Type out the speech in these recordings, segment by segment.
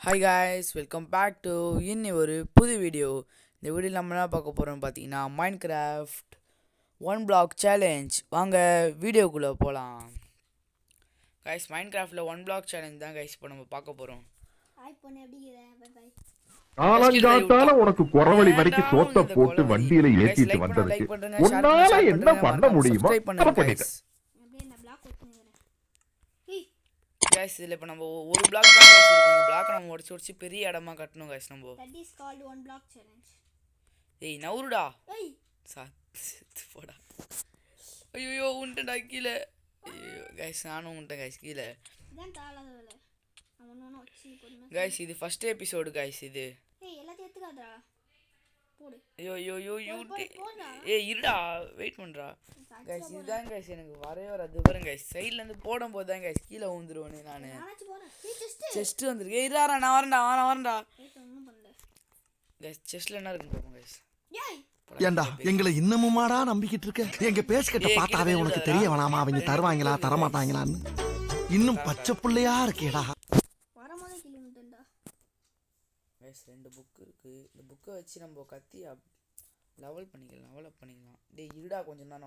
Hi guys welcome back to இன்னி ஒரு புது வீடியோ இந்த வீடியோவில் நம்ம என்ன பார்க்க போகிறோம் பார்த்தீங்கன்னா Minecraft one block challenge வாங்க வீடியோக்குள்ளே போகலாம் கைஸ் மைண்ட் கிராஃப்டில் ஒன் பிளாக் சேலஞ்ச் தான் கைஸ் இப்போ நம்ம பார்க்க போகிறோம் ஹாய் பொண்ணு எப்படி இருக்கிற பை பை காலங்காத்தால உனக்கு குறவழி வரைக்கும் வேண்டாம் சோத்த இந்த போட்டு கொலவெறி. வண்டியில Guys, ஏத்திட்டு like பண்ணுங்க, வந்ததுக்கு like பண்ணுங்க, share பண்ணுங்க, உன்னால share என்ன பண்ணுங்க, பண்ண மறக்காம முடியுமோ subscribe பண்ணுங்க, அதை பண்ணிட்டேன் guys. அப்படியே இந்த பிளாக் வச்சுக்கிறேன் ஏய் கைஸ் இதில் இப்போ நம்ம ஒ- ஒரு பிளாக் தான் guys இருக்கு. இந்த பிளாக் நம்ம உடச்சி உடச்சி பெரிய இடமா கட்டணும் கைஸ் நம்ம that is called one block challenge ஏய் நவுருடா ஏய் சா செத்து போடா ஐயோ உண்டுடா கீழே ஐயோ கைஸ் நானும் உண்டேன் கைஸ் கீழே இதான் தாளாத வேலை நான் ஒன்று ஒன்று வச்சு பொறுமை கைஸ் இது ஃபர்ஸ்ட் எபிசோடு கைஸ் இது ஏய் எல்லாத்தையும் எடுத்துக்காதடா போடு ஐயோ ஐயோ ஐயோ யூ போடு, போடுடா. ஏய் இருடா வெயிட் பண்ணுறா சாட்சியா கைஸ் போடுறேன். இதுதான் கைஸ் எனக்கு வரவே வராது பாருங்க கைஸ் சைட்லேருந்து போடும்போது தான் கைஸ் கீழே விழுந்துருவேனே நான் நானாச்சும் போறேன் ஏய் ஜஸ்ட் செஸ்ட் வந்திருக்கு ஏய் இருடா நான் வரேன்டா வரேன் வரேன்டா ஏய் ஒன்றும் பண்ணல கைஸ் செஸ்ட்டில் என்ன இருக்குன்னு பார்ப்போம் கைஸ் ஏய் ஏண்டா எங்களை இன்னமுமாடா நம்பிக்கிட்டு இருக்க எங்க பேசுகிட்ட ஏய், பார்த்தாவே கிட்ட உனக்கு விழுடாதடா. தெரிய வேணாமா அவங்க தருவாங்களா தரமாட்டாங்களான்னு இன்னும் பச்சை புள்ளையா இருக்கேடா வரும்போதே கிலோமீட்டர்டா கைஸ் ரெண்டு புக் இருக்குது இந்த புக்கை வச்சு நம்ம கத்தி லெவல் பண்ணிக்கலாம் லெவலப் பண்ணிக்கலாம் டேய் இருடா கொஞ்சம் தானோ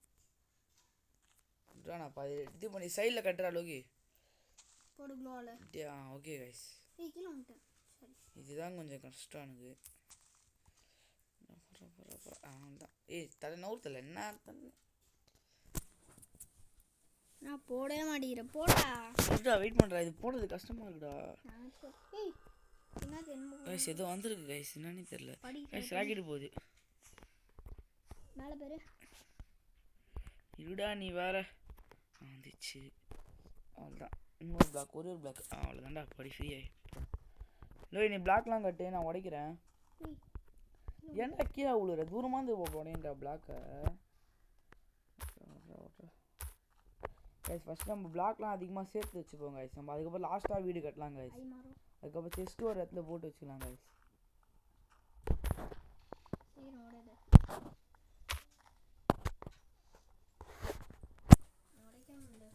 இருடா நான் பாதி இது பண்ணி சைடில் கட்டுற அளவுக்கு போடு க்ளோவில் அப்படியா ஓகே கைஸ் ஏய் கிலோமீட்டர் சரி இதுதான் கொஞ்சம் கஷ்டம் எனக்கு தான் ஏய் தலை நவுத்தல என்ன தலை நான் போடவே மாட்டேங்கிறேன் போடா இருடா வெயிட் பண்ணுறா இது போடுறது கஷ்டமாக இருக்குடா நான் போ- ஏய் என்னது என்ன கைஸ் எதுவும் வந்திருக்கு கைஸ் என்னன்னே தெரில படி கைஸ் ராக்கெட் போகுது மேலே பேரு இருடா நீ வேற ஆ, வந்துச்சு அவ்வளோதான் இன்னொரு பிளாக் ஒரு ஒரு பிளாக் அவ்வளோதான்டா படி ஃப்ரீ ஆகி லோய் நீ பிளாக்லாம் கட்டு நான் உடைக்கிறேன் ஏய் ஏன்டா கீழே விழுற தூரமாக இருந்து உடையண்டா பிளாக்கை கைஸ் ஃபஸ்ட் நம்ம பிளாக்லாம் அதிகமாக சேர்த்து வச்சுப்போம் கைஸ் நம்ம அதுக்கப்புறம் லாஸ்ட்டாக வீடு கட்டலாம் கைஸ் ஐ மாறும் அதுக்கப்புறம் செஸ்ட்டு ஒரு இடத்துல போட்டு வச்சுக்கலாம் கைஸ் சீக்கிரம் ஓடாத உடைக்காம இல்லை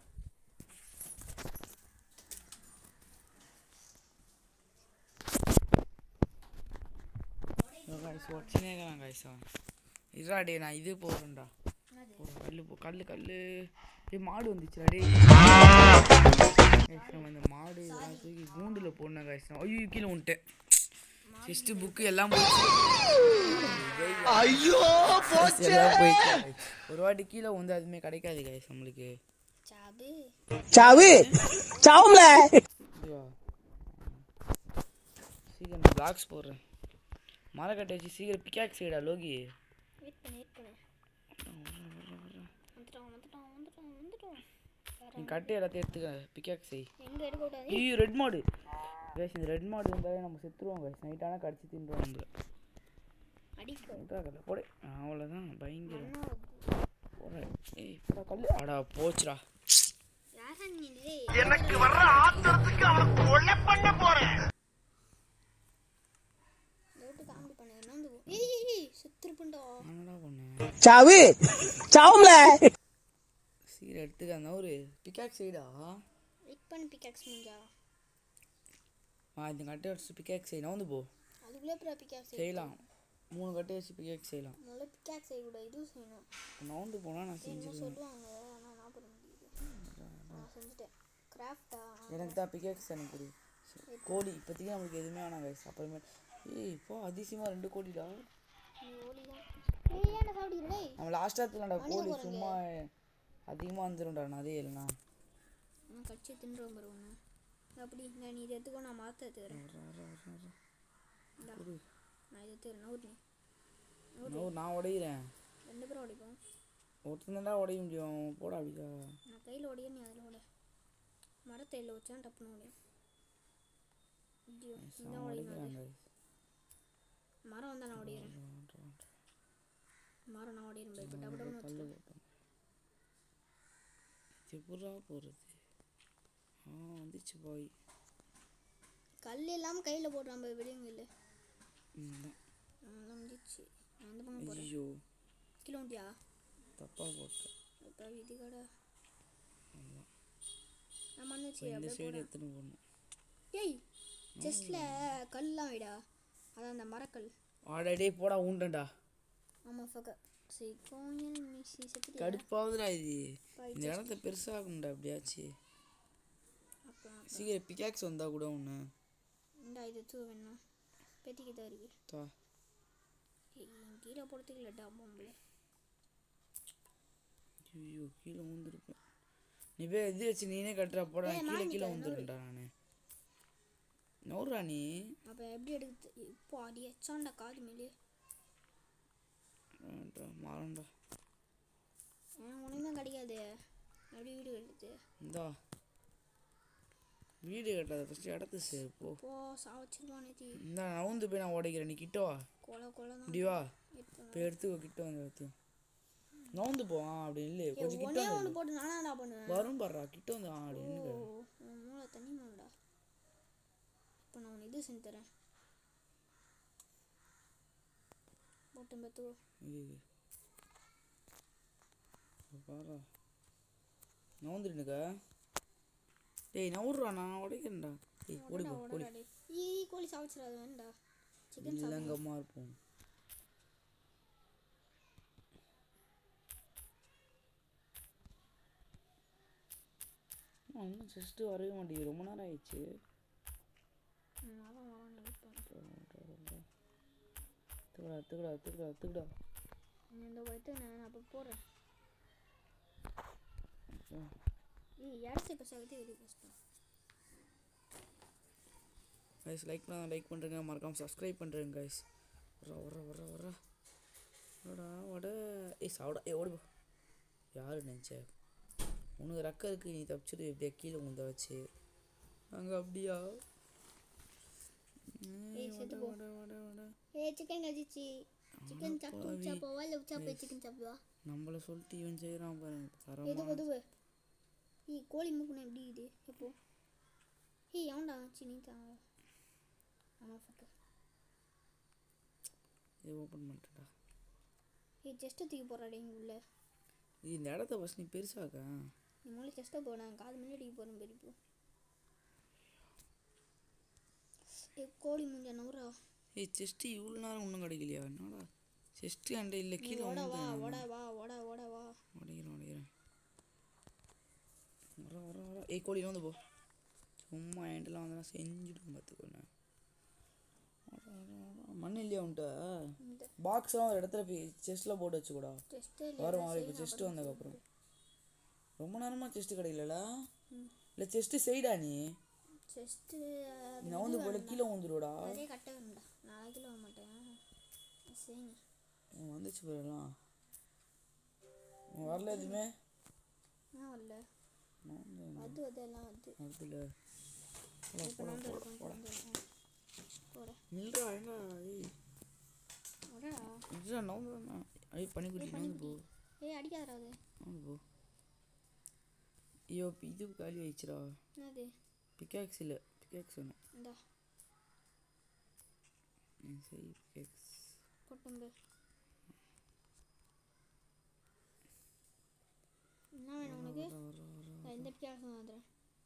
கைஸ் உடச்சுனே இருக்கலாம் கைஸ் அவன் இருடா டே நான் இது போடுறேன்டா என்னது போ கல்லு போ கல்லு கல்லு டேய் மாடு வந்துச்சுடா டேய் Guys, நம்ம இந்த மாடு இதெல்லாம் தூக்கி கூண்டுல போடணும் கைஸ் ஐயோ கீழே வந்துட்டேன் ஃபஸ்ட்டு புக்கு எல்லாம் போச்சு ஐயோ Guys, எல்லாம் போயிடுச்சு guys. ஒரு வாட்டி கீழே வந்து அதுவுமே கிடைக்காது கைஸ் நம்மளுக்கு சாபு சாவு சாவும்ல இதுவா சீக்கிரம் பிளாக்ஸ் போடுறேன் மலை கட்டை வச்சு சீக்கிரம் பிக்காக் செய்யடா லோகி வெயிட் பண்ணு வெயிட் பண்ணு வந்துட்டோம் வந்துட்டோம் வந்துட்டோம் வந்துட்டோம் வேற நீ கட்டை எல்லாத்தையும் எடுத்துக்க பிக்காக் செய் எங்க எடுக்க கூடாது ஐயோ ரெட் மாடு கைஸ் இந்த ரெட் மாடு இருந்தாலே நம்ம செத்துருவோம் கைஸ் நைட்டானா கடிச்சு தின்றுவோம் நம்மள அடிக்கும் விட்றாக்கல போடே அவ்வளோதான் பயங்கரம் என்ன ஆகுது? போடுறேன் ஏய் போடா கல்லு அடா போச்சுடா யாரா நீ டேய் எனக்கு வர்ற ஆத்திரத்துக்கு அவன் கொலை பண்ண போறேன் ரோட்டு காமெடி பண்ணு நந்து போ ஏய் ஏய், ஏய் செத்துருப்பண்டா என்னடா பண்ணேன் சாவு சாவும்ல சீக்கிரம் எடுத்துக்க அந்த ஒரு பிக்காக் செய்டா வெயிட் பண்ணு பிகாக்ஸ் முடிஞ்சா ஆ இந்த கட்டை வச்சு பிக்காக் செய் நவுந்து போ அதுக்குள்ளே அப்புறம் பிகாக்ஸ் செய்யலாம் மூணு கட்டை வச்சு பிக்காக் செய்யலாம் முதல்ல பிகாக்ஸ் செய்யக்கூடாது இதுவும் செய்யணும் நவுந்து போனால் நான் என்னமோ செஞ்சிருவேன் சொல்லுவாங்க ஆனால் நான் பண்ண முடியுது நான் செஞ்சுட்டேன் கிராஃப்டா எனக்கு தான் பிக்காக்ஸ் எனக்கு புரியுது சரி, கோழி இப்போதைக்கு நம்மளுக்கு எதுவுமே வேணாம் கைஸ் அப்புறமே ஏய் இப்போ அதிசயமாக ரெண்டு கோழிடா நீ ஓடி தான் ஏய் ஏன்டா சாப்பிடுற டேய் நம்ம லாஸ்ட்டாக எடுத்துலாம்டா மனித கோழி குரங்கு. சும்மா அதிகமாக வந்துடும்டா நான் அதே இல்லைண்ணா நான் கடிச்சு தின்றுவோம் பாரு ஒன்று அப்படி இங்கே நீ இதை எடுத்துக்கோ நான் மாற்ற எடுத்துக்கிறேன் இந்தா. நான் இதை எடுத்துக்கிறேன் நூறு நீ நான் நான் உடையிறேன் ரெண்டு பேரும் உடைப்போம் ஒருத்தன் தான்டா உடைய முடியும் போடா அப்படிக்கா நான் கையில் உடைய நீ அதில் உடைய மரத்தையில் வச்சான் டப்புன்னு உடையும் ஐயோ இந்த உடையும் உடைக்கிறாங்க மரம் வந்தால் நான் உடையிறேன் மரம் நான் உடையிறேன் இப்போ டப்பு டப்புன்னு கல்லு வச்சுக்கோ போட்டோம் எப்படா போகிறது ஆ வந்துச்சு பாய் கல் இல்லாமல் கையில் போடுறான் போய் விடுங்க ம் வந்துச்சு நான் அந்த பக்கம் போகிறேன் ஐயோ கிலோமீட்டியா தப்பாக போட்டேன் இப்போ இது கடை நான் மண்ணுச்சு இந்த அப்படியே சைடு போகிறேன் எடுத்துன்னு போகணும் ஏய் செஸ்டில் கல்லாம் விடா அதான் அந்த மரக்கல் ஆடடே போடா ஊண்டண்டா ஆமாம் ஃபக்க சரி கோயில் மிக்சி செத்துட்டியா கடுப்பாகுதுடா இது இந்த இடத்த பெருசாகணும்டா அப்படியாச்சு அப்புறம் சீக்கிரம் பிகாக்ஸ் வந்தா கூட ஒன்று இந்தா இது தூ வேணும் பெட்டிக்கு தான் இருக்கு தா ஏய், கீழே போடுறதுக்கு இல்லட்டா பொம்பளை ஐயோ கீழே ஊந்துருப்பேன் நீ போய் இது வச்சு நீனே கட்டுறா போடா ஏய், கீழே கீழே மாமிக்கா, ஊந்துருண்டா நான் நவுறா நீ அப்போ எப்படி எடுக்குது இப்போ அடி எச்சாண்டா காது மேலே வேண்டா, மாறண்டா ஏன் ஒன்றுமே கிடைக்காது எப்படி வீடு கட்டுது இந்தா வீடு கட்டாத ஃபஸ்ட்டு இடத்த சேரு போ போ சாவச்சிருவானே தீ இந்தா நவுந்து போய் நான் உடைக்கிறேன் நீ கிட்ட வா கொலை கொலை தான் இப்படி வா இப்போ இப்போ எடுத்துக்கோ கிட்ட வந்து எடுத்து நவுந்து போ ஆ அப்படி இல்லை கொஞ்சம் கிட்ட ஒன்னே வந்து ஒன்று போட்டு நானாடா பண்ணுவேன் வரும் பாடுறா கிட்ட வந்து ஆ அப்படி ஓ நின்னு உன் மூளை தண்ணி மூலடா இப்போ நான் உனக்கு இது செஞ்சு தரேன் போட்டு பத்துக்கோ இது பாரா நவுந்துருனுக்கா டேய் நவுடுறா நான் உடைக்கிறேன்டா டேய் ஓடி போ ஓடி உடனே ஈ கோழி சாவச்சிடாது வேண்டா சிக்கன் சாப்பிடு இல்லங்கம்மா இருப்போம் ஆ, இன்னும் செஸ்ட்டு வரவே மாட்டேங்குது ரொம்ப நேரம் ஆயிடுச்சு ம், அதான் வரான் நினைப்பேன் துக்கடா துக்கடா துக்கடா துக்கடா இந்த வயிற்று நான் அப்போ போகிறேன் ஏய் இடத்த இப்போ சகத்தி வெளியே பேசுகிறேன் கைஸ் லைக் பண்ண லைக் பண்ணுறேங்க மறக்காம சப்ஸ்கிரைப் பண்ணுறேங்க கைஸ் வர வர வர வர வடா வட ஏய் சாப்பிடா ஏ ஓடி போ யாரு நினச்ச உனக்கு ரெக்க இருக்கு நீ தப்பிச்சிட்டு எப்படியா கீழே உந்த வச்சு அங்கே அப்படியா ஏய் செத்து போ வட வட வட ஏய் சிக்கன் கழிச்சு சிக்கன் சாப்பிட்டு உச்சா போவா இல்லை உச்சா போய் சிக்கன் சாப்பிடுவா நம்மளை சொல்லிட்டு இவன் செய்கிறான் பாருங்க எது தரமா எதுவு ஏய் கோழி மூக்குன எப்படி இது எப்போ ஏய் எவன்டா சினி தான் ஆமாம் ஃபக்கு இது ஓப்பன் பண்ணிட்டேன்டா ஏய் செஸ்ட்டை தூக்கி போடுறாடே இங்கே உள்ள இது இந்த இடத்த ஃபஸ்ட் நீ பெருசாக்கா நீ முதல்ல செஸ்ட்டை போட காது முன்னாடி போகிறேன் பெரியப்போ ஏ கோழி மூஞ்ச நவுறா ஏய் செஸ்ட்டு இவ்வளோ நேரம் ஒன்றும் கிடைக்கலையா என்னடா செஸ்ட்டு அண்டை இல்லை நீ கீழே ஓட வா வந்து ஓட வா ஓட ஓட வா உடைக்கிறேன் உடைக்கிறேன் வர வர வர ஏய் கோழி வந்து போ சும்மா என்கிட்டலாம் வந்து செஞ்சுட்டு பார்த்துக்கோண்ணே மண் இல்லையா உன்ட்ட இந்த பாக்ஸ்லாம் ஒரு இடத்துல போய் செஸ்ட்டில் போட்டு வச்சுக்கூடா செஸ்ட்டே வரும் வரும் இப்போ செஸ்ட்டு வந்ததுக்கப்புறம் ரொம்ப நேரமாக செஸ்ட்டு கிடைக்கலல இல்லை செஸ்ட்டு செய்டா நீ செஸ்ட்டு நான் வந்து போல கீழே வந்துடுவடா அதே கட்ட வேணும்டா நாளைக்கு வர மாட்டேன் சரி நீ உன் வந்துச்சு போயிடலாம் உன் வரல எதுவுமே நான் வரல நான் வந்து அது அதெல்லாம் அது வரதில்ல இப்போ நான் இருக்கேன் போட நில்றா எங்க ஏய் உடடா இதுடா நவுந்து ஐயோ பனிக்குட்டி நவுந்து போ ஏய் அடிக்காதடா அது நவுந்து போ ஐயோ இப்ப இது காலி ஆயிடுச்சுடா என்னது பிக்காக்ஸ் இல்லை பிக்காக்ஸ் வேணும் இந்தா ம், சரி பிக்காக்ஸ் கொட்டும்பு என்ன வேணும் உனக்கு நான் இந்த பிக்காசு வந்துடுறேன்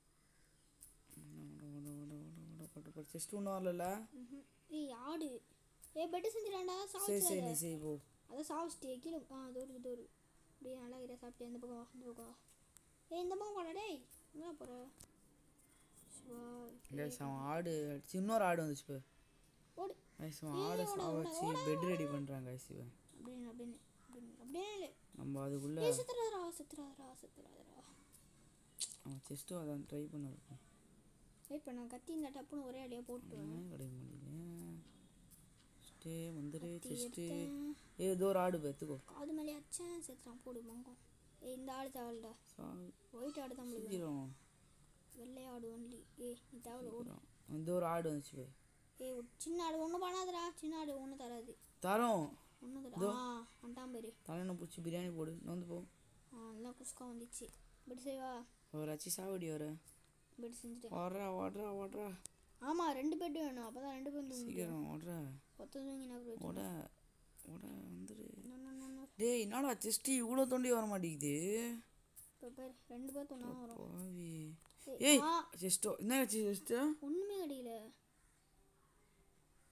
செஸ்ட் ஒன்றும் வரல ஏய் ஆடு ஏய் பெட்டு செஞ்சிடாண்டா சரி சரி சாப்பிட்டு நீ சரி போ அதான் சாப்பிட்டு கீழே ஆ தோறு தோறு அப்படியே நல்லா கிட்ட சாப்பிட்டு இந்த பக்கம் வா இந்த பக்கம் வா ஏய் இந்த பக்கம் போடா டேய் எங்கே போகிற சிவா கைஸ் அவன் ஆடு அடிச்சு இன்னொரு ஆடு வந்துச்சு இப்போ ஓடு கைஸ் அவன் ஆடை சாவ வச்சு பெட் ரெடி பண்ணுறான் கைஸ் இவன் அப்படின்னு அப்படின்னு அப்படின்னு அப்படியே இல்லை நம்ம அதுக்குள்ளே ஏய் சுத்துறாதரா சுத்துறாதரா சுத்துறாதரா அவன் செஸ்ட்டும் அதான் ட்ரை பண்ண இருக்கும் வெயிட் பண்ண கத்தி இந்த டப்புன்னு ஒரே அடியாக போட்டு ஏன் கிடைக்க மாட்டேங்குது செஸ்ட்டே வந்துடு செஸ்ட்டு ஏ ஏதோ ஒரு ஆடு பார்த்துக்கோ காது மேலே அச்சேன் செத்துறான் போடு மங்கம் ஏய் இந்த ஆடு தேவலடா சாவு ஒயிட் ஆடு தான் முடியும் சீக்கிரம் வெள்ளை ஆடு ஒன்லி ஏய் நீ தேவல ஓடு இந்த ஒரு ஆடு வந்துச்சு பாரு. ஏய் ஒரு சின்ன ஆடு ஒன்றும் பண்ணாதடா சின்ன ஆடு ஒன்றும் தராது தரோம் ஒன்றும் தரா ஆ அண்டாம் பேரு தலைனை பிடிச்சி பிரியாணி போடு நோந்து போ ஆ எல்லாம் குஸ்கா வந்துச்சு பட் செய்வா ஒரு அச்சி சாவடி வர பெட் செஞ்சுட்டேன் ஓடுறா ஓடுறா ஓடுறா ஆமாம் ரெண்டு பெட் வேணும் அப்போ தான் ரெண்டு பேர் தூங்க முடியும் சீக்கிரம் ஓடுறா பத்து தூங்கி நான் ஓட ஓட வந்துடு இப்போ டேய் என்னடா செஸ்ட் இவ்வளோ தொண்டி வர மாட்டேங்குது பேர் ரெண்டு பேர் தூணா வரும் பாவி ஏய், ஏய் ஆ செஸ்டோ என்ன செஸ்ட்டு ஒன்றுமே கிடைக்கல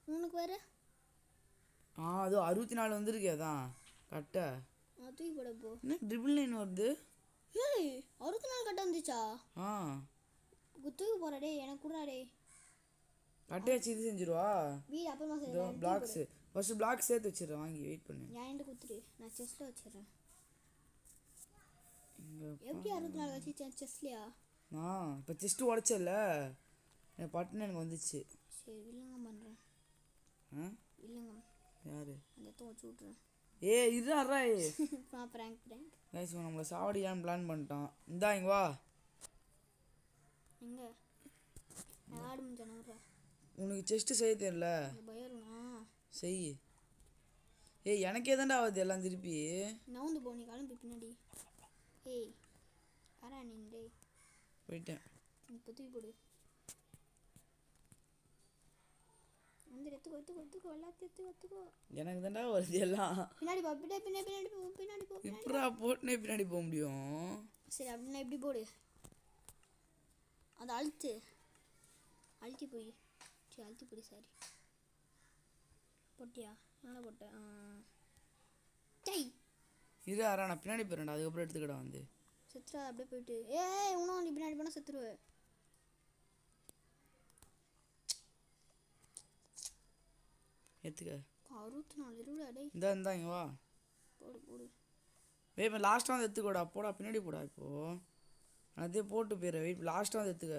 உனக்கு வேற ஆ அது அறுபத்தி நாலு வந்திருக்கே அதான் கரெக்டா நான் தூக்கி போட போ என்ன ட்ரிபிள் நைன் வருது ஏய் அறுபத்தி நாலு கட்ட வந்துச்சா ஆ கு- தூக்கி போடா டேய் எனக்கு கூட டேய் கட்டையாச்சு இது செஞ்சிருவா வீடு அப்புறமா இதோ செய்யலாம் பிளாக்ஸ் ஃபர்ஸ்ட் பிளாக் சேர்த்து வச்சிடுறேன் வாங்கி வெயிட் பண்ணு என்கிட்ட குத்துரு நான் செஸ்ட்டில் வச்சிடுறேன் இங்க எப்படி அறுபத்தி நாலு வச்சு செஸ்லையா ஆ இப்போ செஸ்ட்டு உடச்சல என் பட்டுன்னு எனக்கு வந்துச்சு சரி வில்லங்கம் பண்ணுறேன் ஆ வில்லங்கம் யாரு அந்த இடத்த வச்சு விட்றேன் ஏ இதுதான் ராய் நான் ப்ராங்க் ப்ராங்க் கைஸ் நம்மளை சாவடியான்னு பிளான் பண்ணிட்டான் இந்தா இங்க வா எங்கே நான் ஆடு முடிஞ்சேன் நவுறா உனக்கு செஸ்ட்டு செய்ய தெரியல அந்த பயருண்ணா செய் ஏய் எனக்கே தான்டா ஆகுது எல்லாம் திருப்பி நவுந்து போ நீ கிளம்பி பின்னாடி ஏய் யாரா நீ டேய் போயிட்டேன் இப்போ தூக்கி போடு வந்து எடுத்துக்கோ எடுத்துக்கோ எடுத்துக்கோ எல்லாத்தையும் எடுத்துக்கோ எடுத்துக்கோ எனக்கு தான்டா வருது எல்லாம் பின்னாடி போ பின்னாடி பின்னாடி பின்னாடி போ பின்னாடி போ பின்னாடி எப்படா போட்டுனே பின்னாடி போக முடியும் சரி அப்படின்னா எப்படி போடு அதை அழுத்து அழுத்தி போய் சரி அழுத்தி போடு சரி போட்டியா நல்லா போட்டேன் டை இது யாரா நான் பின்னாடி போயிடறேன்டா அதுக்கப்புறம் எடுத்துக்கடா வந்து செத்துறா அப்படியே போயிட்டு ஏய் இன்னும் வந்து பின்னாடி போனால் செத்துருவேன் எடுத்துக்க அறுபத்தி நாலு இருபடா டேய் இந்தா இந்தா இங்க வா போடு போடு வெயிட் இப்போ லாஸ்ட்டாக வந்து எடுத்துக்கோடா போடா பின்னாடி போடா இப்போ அதே போட்டு போயிடுறேன் வெயிட் லாஸ்ட்டாக வந்து எடுத்துக்க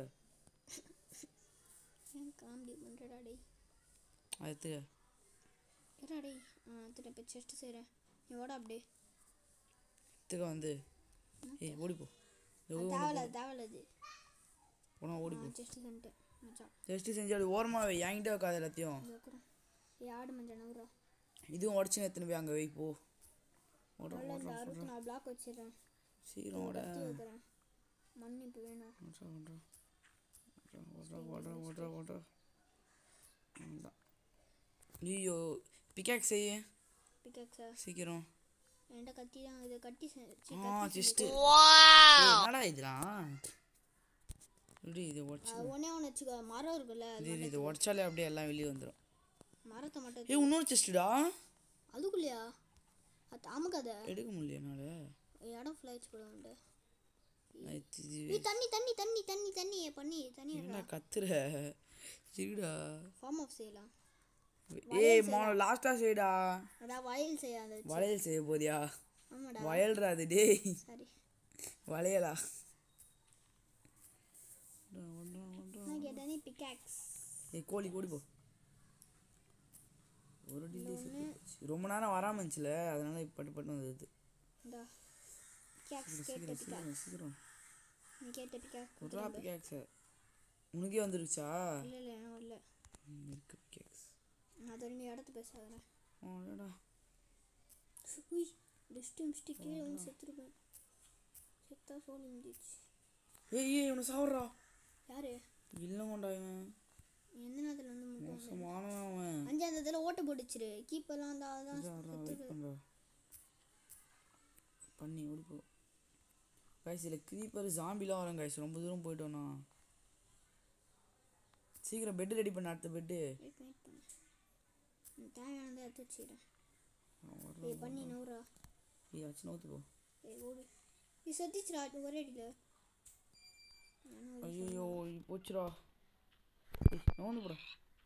ஏன் காமெடி பண்ணுறடா டேய் அது எடுத்துக்க ஏடா டேய் ஆ திரும்ப இப்போ செஸ்ட்டு செய்கிறேன் நீ ஓட அப்படியே எடுத்துக்க வந்து ஏய் ஓடிப்போ அது தேவையில்ல அது தேவையில்ல அது போனா ஓடிப்போ செஸ்ட்டு சென்ட்டேன் மச்சான் ஜஸ்ட்டு செஞ்சு அப்படி ஓரமாக வை என்கிட்ட வைக்காது எல்லாத்தையும் இது வைக்கிறேன் ஏ ஆடு மஞ்சள் நவுறா இதுவும் உடச்சு எத்தனை போய் அங்கே வை போ ஓட நல்லா இந்த அறுபத்தி நாலு பிளாக் வச்சிடுறேன் சீக்கிரம் ஓட கத்தி வைக்கிறேன் மண் இப்போ வேணும் ஓடுறா ஓடுறா ஓடுறா ஓடுறா ஓடுறா ஓடுறா அவ்வளோதான் ஐயோ பிக்காக் செய்ய பிக்காக்ஸா சீக்கிரம் என்கிட்ட கத்தி தான் இது கட்டி செ- சி, ஆ கத்தி ஜஸ்ட்டு என்னடா இதெல்லாம் இப்படி இதை உடச்சு அது ஒன்றே ஒன்று வச்சுக்கோ மரம் இருக்குல்ல அது இது இதை உடச்சாலே அப்படியே எல்லாம் வெளியே வந்துடும் மரத்தை மட்டும் ஏய் இன்னொரு செஸ்ட்டுடா அதுக்குள்ளேயா அது அமுக்காத எடுக்க முடியல என்னால் இடம் ஃபுல்லாக வச்சு கூட உண்டு இது நீ தண்ணி தண்ணி தண்ணி தண்ணி தண்ணி பண்ணி தண்ணி என்ன கத்துற சரிடா ஃபார்ம் ஆஃப் செய்யலாம் ஏய் மா லாஸ்ட்டாக செய்டா அதான் வயல் செய்யாத வளையல் செய்ய போதியா ஆமாடா வயல்ரா அது டேய் சரி வளையலா நான் கேட்டேன் நீ பிக்காக்ஸ் ஏய் கோழி கோடி போ ஒரு டிலே ரொம்ப நேரம் வராமல் இருந்துச்சுல அதனால இப்போ பட்டு பட்டு வந்தது இந்தா பிக்காக்ஸ் கேட்ட பிக்காக்ஸ் சீக்கிரம் சீக்கிரம் நீ கேட்ட பிக்காக்ஸ் குட்ரா பிகேக்ஸு உனக்கே வந்துருச்சா இல்லை இல்லை எனக்கு வரல ம், இருக்கு பிகேக்ஸ் நான் அதை ரெண்டு இடத்து பேச வரேன் ஓடா உய் டிஸ்ட்டு மிஸ்ட்டு கீழே வந்து செத்துருப்பேன் செத்தா சோல் இருந்துச்சு ஏய் ஏய் இவனை சாப்பிட்றா யாரு இல்லை கொண்டா இவன் எந்த நேரத்தில் வந்து முட்டும் மோசமானவன் அவன் அஞ்சாவது இதில் ஓட்ட போட்டுச்சிரு கீப்பர்லாம் வந்து அதான் இதாரா, wait பண்றா. பண்ணி ஓடிப்போ கைஸ் இதில் க்ரீப்பர் ஜாம்பிலாம் வரும் கைஸ் ரொம்ப தூரம் போயிட்டோண்ணா சீக்கிரம் பெட்டு ரெடி பண்ண அடுத்த பெட்டு வெயிட் வெயிட் பண்ணு நீ தேவையானதை எடுத்து வச்சுக்கிறேன் ஏய் பண்ணி நூறா ஏதாச்சும் நோத்து போ ஏய் ஓடு நீ செத்துச்சுடா ஒரே அடியில் ஐயோ போச்சுடா ஏய், நோந்து போடா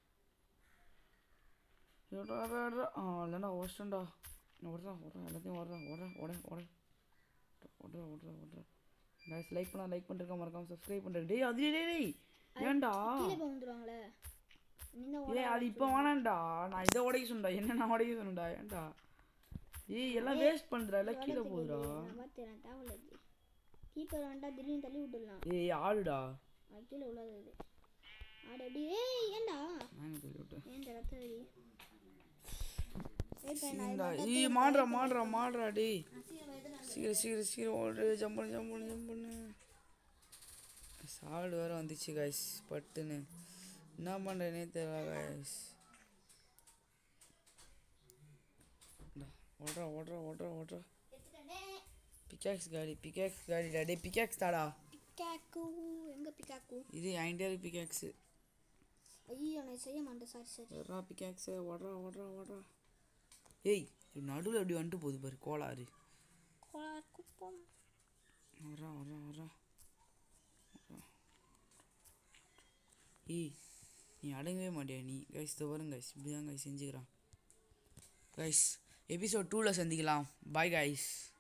ஏடா, ஏடா, ஏடா. ஆ இல்லைண்ணா ஓடிட்டேன்டா நான் ஓடுறேன் ஓடுறேன் எல்லாத்தையும் ஓடுறேன் ஓடுறேன் ஓடுறேன் ஓடுறேன் ஓடுறேன் ஓடுறேன் ஓடுறேன் கைஸ் லைக் பண்ணா லைக் பண்ணிருக்க மறக்காம சப்ஸ்கிரைப் பண்ணுறேன் டேய் அது டேய் டேய் ஏன்டா கீழே போய் வந்துடுவாங்களே நீ தான் ஏய் அது இப்போ வேணாம்டா நான் இதை உடைக்க சொன்னடா என்ன நான் உடைக்க சொன்னடா ஏன்டா ஏய் எல்லாம் வேஸ்ட் பண்ணுறா எல்லாம் கீழே போகுதுடா நான் பார்த்துறேன் தேவையில்ல இது கீப்பர் வேண்டாம் திடீர்னு தள்ளி விட்டுடலாம் ஏய் ஆடுடா அது கீழே உள்ளது அது ஆடு அப்படி ஏய் ஏன்டா நான் சொல்லி விட்டேன் ஏன் ரத்த வெறி வெயிட் பண்ணு நான் சீண்டா ஏய் மாடுறா மாடுறா மாடுறா டேய் சீக்கிரம் சீக்கிரம் சீக்கிரம் ஓடு ஜம்ப் பண்ணு ஜம்ப் பண்ணு ஜம்ப் பண்ணு சால்டு வேறு வந்துச்சு கைஸ் பட்டுன்னு என்ன பண்ணுறேனே தெரியல கைஸ் ஓடுறா ஓடுறா ஓடுறா ஓடுறா பிக்காக்ஸ் காடி பிக்காக்ஸ் காடிடா டே பிக்காக்ஸ் தாடா பிக்காக்கு எங்க பிக்காக்கு இது என்கிட்ட இருக்கு பிக்காக்ஸு ஐயோ நான் செய்ய மாட்டேன் சாரி சாரி எட்ரா பிக்காக்ஸு ஓடுறா ஓடுறா ஓடுறா ஏய் நடுவில் எப்படி வந்துட்டு போகுது பாரு கோளாறு கோளாறு குப்பம் வர்றா வர்றா வர்றா வர்றா. ஏய் நீ அடங்கவே மாட்டியா நீ கைஸ் இதோ பாருங்க கைஸ் இப்படி தான் கைஸ் செஞ்சுக்கிறான் கைஸ் எபிசோட் டூவில் சந்திக்கலாம் பாய் கைஸ்